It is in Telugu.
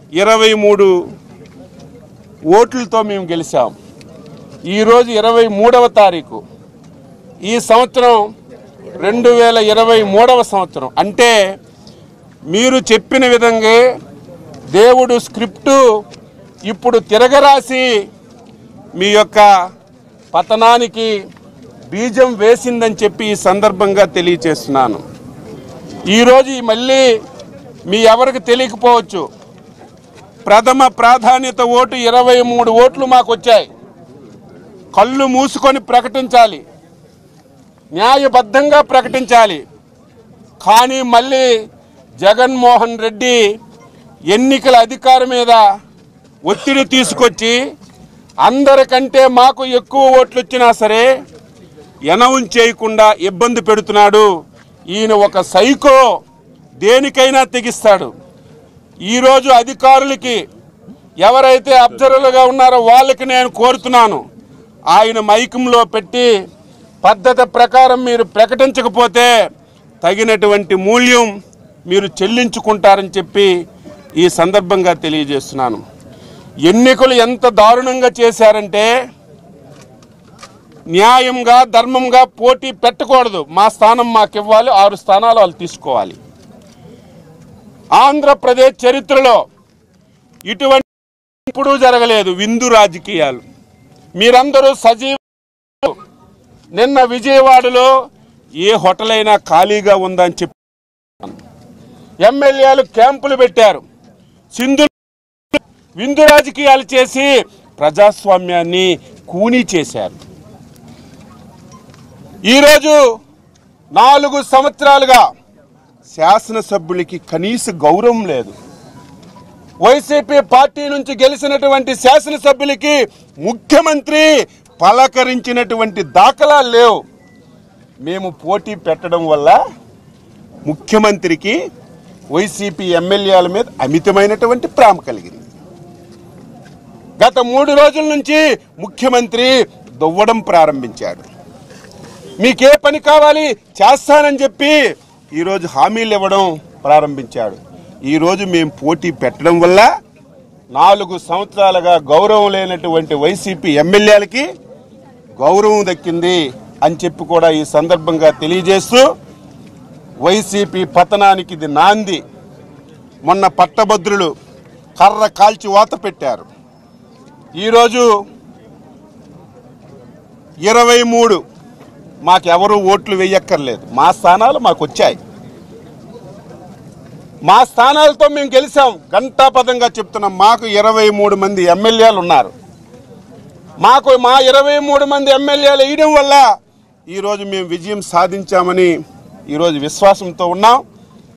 ఇరవై మూడు ఓట్లతో మేము గెలిచాం ఈరోజు ఇరవై మూడవ తారీఖు ఈ సంవత్సరం రెండు వేల ఇరవై మూడవ సంవత్సరం అంటే మీరు చెప్పిన విధంగా దేవుడు స్క్రిప్టు ఇప్పుడు తిరగరాసి మీ యొక్క పతనానికి బీజం వేసిందని చెప్పి ఈ సందర్భంగా తెలియచేస్తున్నాను ఈరోజు ఈ మళ్ళీ మీ ఎవరికి తెలియకపోవచ్చు ప్రథమ ప్రాధాన్యత ఓటు ఇరవై మూడు ఓట్లు మాకు వచ్చాయి కళ్ళు మూసుకొని ప్రకటించాలి న్యాయబద్ధంగా ప్రకటించాలి కానీ మళ్ళీ జగన్మోహన్ రెడ్డి ఎన్నికల అధికారం మీద ఒత్తిడి తీసుకొచ్చి అందరికంటే మాకు ఎక్కువ ఓట్లు వచ్చినా సరే ఎనౌన్స్ చేయకుండా ఇబ్బంది పెడుతున్నాడు ఈయన ఒక సైకో దేనికైనా తెగిస్తాడు ఈరోజు అధికారులకి ఎవరైతే అబ్జర్వర్లుగా ఉన్నారో వాళ్ళకి నేను కోరుతున్నాను ఆయన మైకంలో పెట్టి పద్ధతి ప్రకారం మీరు ప్రకటించకపోతే తగినటువంటి మూల్యం మీరు చెల్లించుకుంటారని చెప్పి ఈ సందర్భంగా తెలియజేస్తున్నాను ఎన్నికలు ఎంత దారుణంగా చేశారంటే న్యాయంగా ధర్మంగా పోటీ పెట్టకూడదు మా స్థానం మాకు ఇవ్వాలి ఆరు స్థానాలు వాళ్ళు తీసుకోవాలి ఆంధ్రప్రదేశ్ చరిత్రలో ఇటువంటి ఇప్పుడు జరగలేదు విందు రాజకీయాలు మీరందరూ సజీవ నిన్న విజయవాడలో ఏ హోటల్ అయినా ఖాళీగా ఉందని చెప్పి ఎమ్మెల్యేలు క్యాంపులు పెట్టారు సింధు విందు రాజకీయాలు చేసి ప్రజాస్వామ్యాన్ని కూనీ చేశారు ఈరోజు నాలుగు సంవత్సరాలుగా శాసనసభ్యులకి కనీస గౌరవం లేదు వైసీపీ పార్టీ నుంచి గెలిచినటువంటి శాసనసభ్యులకి ముఖ్యమంత్రి పలకరించినటువంటి దాఖలాలు లేవు మేము పోటీ పెట్టడం వల్ల ముఖ్యమంత్రికి వైసీపీ ఎమ్మెల్యేల మీద అమితమైనటువంటి ప్రేమ కలిగింది గత మూడు రోజుల నుంచి ముఖ్యమంత్రి దువ్వడం ప్రారంభించాడు మీకే పని కావాలి చేస్తానని చెప్పి ఈరోజు హామీలు ఇవ్వడం ప్రారంభించాడు ఈరోజు మేము పోటీ పెట్టడం వల్ల నాలుగు సంవత్సరాలుగా గౌరవం లేనటువంటి వైసీపీ ఎమ్మెల్యేలకి గౌరవం దక్కింది అని చెప్పి కూడా ఈ సందర్భంగా తెలియజేస్తూ వైసీపీ పతనానికి ఇది నాంది మొన్న పట్టభద్రులు కర్ర కాల్చి వాత పెట్టారు ఈరోజు ఇరవై మూడు మాకెవరు ఓట్లు వేయక్కర్లేదు మా స్థానాలు మాకు వచ్చాయి మా స్థానాలతో మేము గెలిచాం ఘంటాపదంగా చెప్తున్నాం మాకు ఇరవై మూడు మంది ఎమ్మెల్యేలు ఉన్నారు మాకు మా ఇరవై మూడు మంది ఎమ్మెల్యేలు వేయడం వల్ల ఈరోజు మేము విజయం సాధించామని ఈరోజు విశ్వాసంతో ఉన్నాం